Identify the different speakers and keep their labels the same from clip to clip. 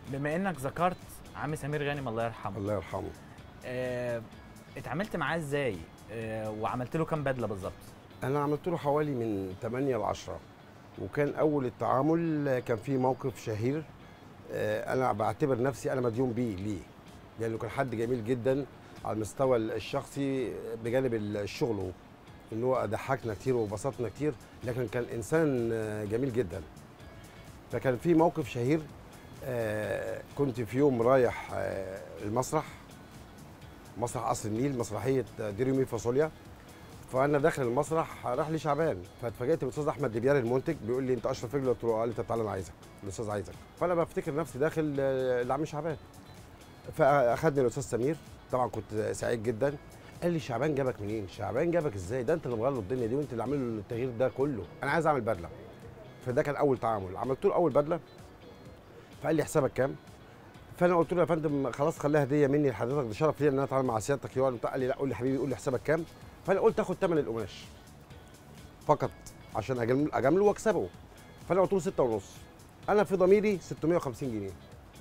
Speaker 1: بما انك ذكرت عم سمير غانم الله يرحمه
Speaker 2: الله يرحمه
Speaker 1: آه، اتعاملت معاه ازاي آه، وعملت له كام بدله بالظبط
Speaker 2: انا عملت له حوالي من 8 ل 10 وكان اول التعامل كان في موقف شهير آه، انا بعتبر نفسي انا مديون بيه ليه لانه كان حد جميل جدا على المستوى الشخصي بجانب الشغل ان هو ضحكنا كتير وبسطنا كتير لكن كان انسان آه، جميل جدا فكان في موقف شهير آه، كنت في يوم رايح آه، المسرح مسرح قصر النيل مسرحيه ديريمي فاصوليا فانا داخل المسرح راح لي شعبان فاتفاجئت بالاستاذ احمد دبياري المنتج بيقول لي انت اشرف رجل قلت له قال لي طب تعالى انا عايزك الاستاذ عايزك فانا بفتكر نفسي داخل آه، لعم شعبان فاخدني الاستاذ سمير طبعا كنت سعيد جدا قال لي شعبان جابك منين؟ شعبان جابك ازاي؟ ده انت اللي مغير له الدنيا دي وانت اللي عامل له التغيير ده كله، انا عايز اعمل بدله. فده كان اول تعامل، عملت له اول بدله فقال لي حسابك كام؟ فانا قلت له يا فندم خلاص خليها هديه مني لحضرتك ده شرف ليا ان انا اتعامل مع سيادتك يا ولد. قال لي لا قول لي حبيبي قول لي حسابك كام؟ فانا قلت اخد ثمن القماش فقط عشان اجامله اجامله واكسبه فانا قلت له 6 ونص انا في ضميري 650 جنيه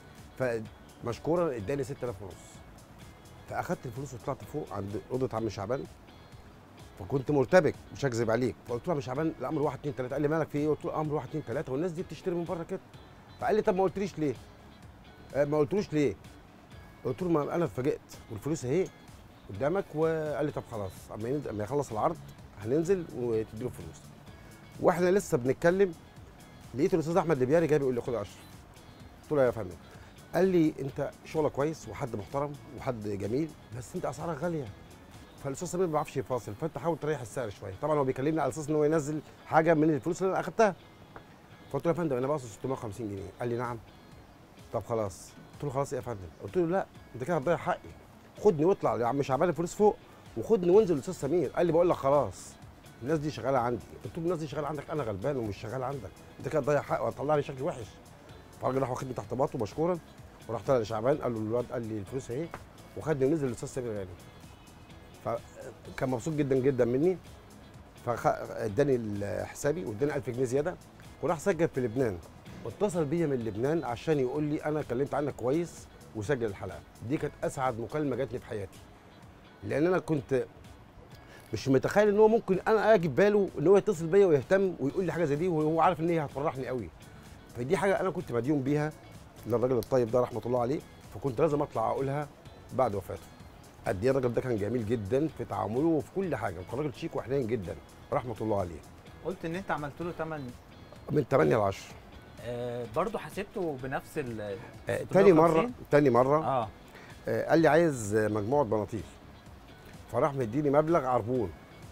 Speaker 2: فمشكورا اداني 6000 ونص فاخدت الفلوس وطلعت فوق عند اوضه عم شعبان فكنت مرتبك مش هكذب عليك فقلت له يا عم شعبان الامر 1 2 3 قال لي مالك في ايه؟ قلت له امر 1 2 3 والناس دي بتشتري من بره كده فقال لي طب ما قلتليش ليه؟ آه، ما قلتلوش ليه؟ قلت له ما انا اتفاجئت والفلوس اهي قدامك وقال لي طب خلاص اما ينزل- اما يخلص العرض هننزل وتديله فلوس واحنا لسه بنتكلم لقيت الاستاذ احمد لبياري جاي بيقول لي خد يا اشرف قلت له يا فندم قال لي انت شغلك كويس وحد محترم وحد جميل بس انت اسعارك غاليه فالاستاذ سمير ما بيعرفش يفاصل فانت حاول تريح السعر شويه طبعا هو بيكلمني على اساس ان هو ينزل حاجه من الفلوس اللي انا اخدتها فقلت له يا فندم انا باصص 650 جنيه قال لي نعم طب خلاص قلت له خلاص ايه يا فندم قلت له لا انت كده هتضيع حقي خدني واطلع يا عم شعبان الفلوس فوق وخدني وانزل الاستاذ سمير قال لي بقول لك خلاص الناس دي شغاله عندي قلت له الناس دي شغاله عندك انا غلبان ومش شغال عندك انت كده هتضيع حقي وهتطلع لي شكل وحش فالراجل راح واخدني تحت باطه مشكورا وراح طالع لشعبان قال له الواد قال لي الفلوس اهي وخدني ونزل الاستاذ سمير غانم فكان مبسوط جدا جدا مني فاداني حسابي واداني 1000 جنيه زياده وراح سجل في لبنان واتصل بيا من لبنان عشان يقول لي انا كلمت عنك كويس وسجل الحلقه دي كانت اسعد مكالمه جاتني في حياتي لان انا كنت مش متخيل ان هو ممكن انا اجي في باله ان هو يتصل بيا ويهتم ويقول لي حاجه زي دي وهو عارف ان هي هتفرحني قوي فدي حاجه انا كنت مديون بيها للراجل الطيب ده رحمه الله عليه فكنت لازم اطلع اقولها بعد وفاته قد ايه الراجل ده كان جميل جدا في تعامله وفي كل حاجه وكان راجل شيك وحنين جدا رحمه الله عليه
Speaker 1: قلت ان انت عملت له ثمن
Speaker 2: من 8 ل 10
Speaker 1: آه برضه حسبته بنفس ال
Speaker 2: آه، تاني مره
Speaker 1: 650?
Speaker 2: تاني مره
Speaker 1: اه
Speaker 2: آه، قال لي عايز آه، مجموعه بناطيل فراح مديني مبلغ عربون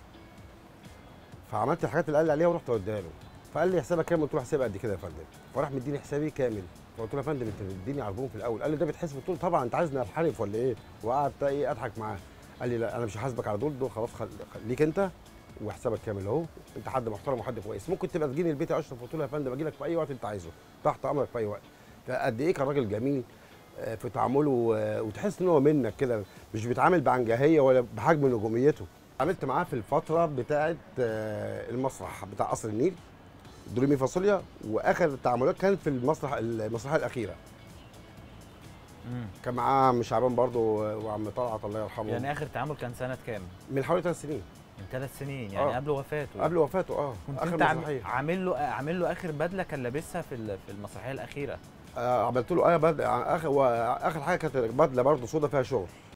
Speaker 2: فعملت الحاجات اللي قال لي عليها ورحت وديها له فقال لي حسابك كام قلت له حسابي قد كده يا فندم فراح مديني حسابي كامل فقلت له يا فندم انت بتديني عربون في الاول قال لي ده بيتحسب قلت له طبعا انت عايزني انحرف ولا ايه وقعدت ايه اضحك معاه قال لي لا انا مش هحاسبك على دول دول خلاص خل... خل... ليك انت وحسابك كامل اهو انت حد محترم وحد كويس ممكن تبقى تجيني البيت يا اشرف قلت له يا فندم اجي لك في اي وقت انت عايزه تحت امرك في اي وقت فقد ايه كان راجل جميل آه، في تعامله آه، وتحس ان هو منك كده مش بيتعامل بعنجهيه ولا بحجم نجوميته عملت معاه في الفتره بتاعه آه، المسرح بتاع قصر النيل دريمي فاصوليا واخر التعاملات كانت في المسرح المسرحيه الاخيره
Speaker 1: مم.
Speaker 2: كان معاه عم شعبان برضه وعم طلعت الله يرحمه
Speaker 1: يعني اخر تعامل كان سنه كام؟
Speaker 2: من حوالي ثلاث سنين
Speaker 1: من ثلاث سنين يعني
Speaker 2: آه.
Speaker 1: قبل وفاته
Speaker 2: قبل وفاته اه
Speaker 1: كنت
Speaker 2: اخر
Speaker 1: انت عام-
Speaker 2: مسرحيه
Speaker 1: عامل له عامل له اخر بدله كان لابسها في ال- في المسرحيه الاخيره
Speaker 2: آه عملت له اه بدله اخر واخر حاجه كانت بدله برضه سودا فيها شغل